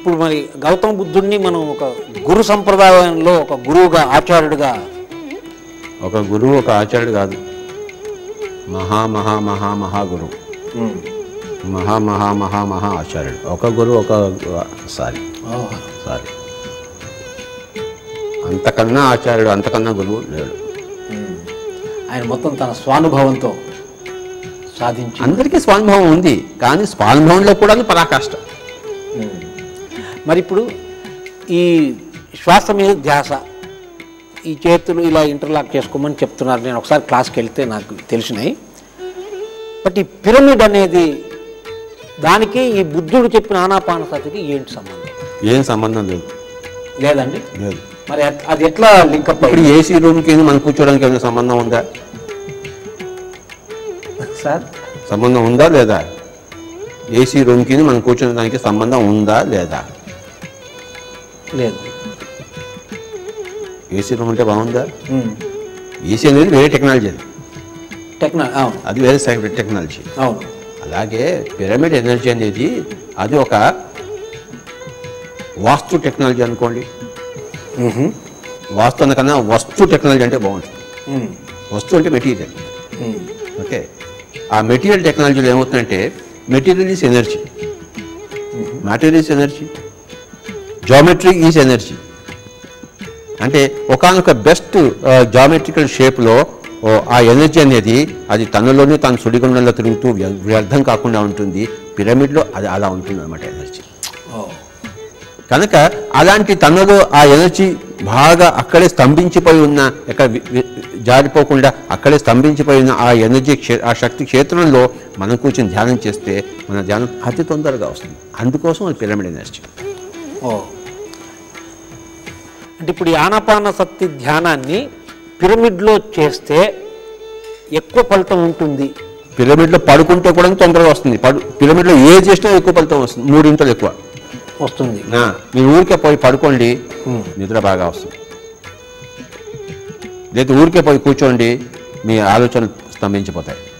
ఇప్పుడు మరి గౌతమ బుద్ధుడిని మనం ఒక గురు సంప్రదాయంలో ఒక గురువుగా ఆచార్యుడిగా ఒక గురువు ఒక ఆచార్యుడు కాదు మహా మహా మహా మహా గురువు మహా మహా మహా మహా ఆచార్యుడు ఒక గురువు ఒక సారీ సారీ అంతకన్నా ఆచార్యుడు అంతకన్నా గురువు లేడు ఆయన మొత్తం తన స్వానుభవంతో సాధించి అందరికీ స్వానుభవం ఉంది కానీ స్వానుభవంలో కూడా పరాకాష్ట మరి ఇప్పుడు ఈ శ్వాస మీద ధ్యాస ఈ చేతులు ఇలా ఇంటర్లాక్ చేసుకోమని చెప్తున్నారు నేను ఒకసారి క్లాస్కి వెళ్తే నాకు తెలిసినాయి బట్ ఈ పిరమిడ్ అనేది దానికి ఈ బుద్ధుడు చెప్పిన ఆనాపానసతికి ఏంటి సంబంధం ఏం సంబంధం లేదు లేదండి లేదు మరి అట్- అది ఎట్లా లింకప్ ఇప్పుడు ఏసీ రూమ్కి మనం కూర్చోడానికి ఏమైనా సంబంధం ఉందా సార్ సంబంధం ఉందా లేదా ఏసీ రూమ్కి మనం కూర్చునే దానికి సంబంధం ఉందా లేదా లేదు ఏసీ రూమ్ అంటే బాగుందా ఏసీ అనేది వేరే టెక్నాలజీ అది టెక్నా అవును అది వేరే సైడ్ టెక్నాలజీ అవును అలాగే పిరమిడ్ ఎనర్జీ అనేది అది ఒక వాస్తు టెక్నాలజీ అనుకోండి వాస్తు కన్నా వస్తు టెక్నాలజీ అంటే బాగుంటుంది ఉమ్. వస్తువు అంటే మెటీరియల్ ఉమ్. ఓకే ఆ మెటీరియల్ టెక్నాలజీలో ఏమవుతుందంటే material is energy matter is energy geometry is energy అంటే ఒకనొక బెస్ట్ జామెట్రికల్ షేప్లో ఆ ఎనర్జీ అనేది అది తనలోనే తన సుడిగుండంలో తిరుగుతూ వ్య- వ్యర్థం కాకుండా ఉంటుంది పిరమిడ్లో అది అలా ఉంటుంది అనమాట ఎనర్జీ ఓ. కనుక అలాంటి తనలో ఆ ఎనర్జీ బాగా అక్కడే స్తంభించిపోయి ఉన్న ఎక్కడ వి- వి- జారిపోకుండా అక్కడే స్తంభించిపోయి ఉన్న ఆ ఎనర్జీ క్షే ఆ శక్తి క్షేత్రంలో మనం కూర్చొని ధ్యానం చేస్తే మన ధ్యానం అతి తొందరగా వస్తుంది అందుకోసం అది పిరమిడ్ ఎనర్జీ ఓ అంటే ఇప్పుడు ఈ ఆనాపాన శక్తి ధ్యానాన్ని పిరమిడ్లో చేస్తే ఎక్కువ ఫలితం ఉంటుంది పిరమిడ్లో పడుకుంటే కూడా తొందరగా వస్తుంది పడు పిరమిడ్లో ఏ చేసినా ఎక్కువ ఫలితం వస్తుంది మూడింతలు ఎక్కువ వస్తుంది ఆ, మీరు ఊరికే పోయి పడుకోండి నిద్ర బాగా వస్తుంది లేదా ఊరికే పోయి కూర్చోండి మీ ఆలోచనలు స్తంభించిపోతాయి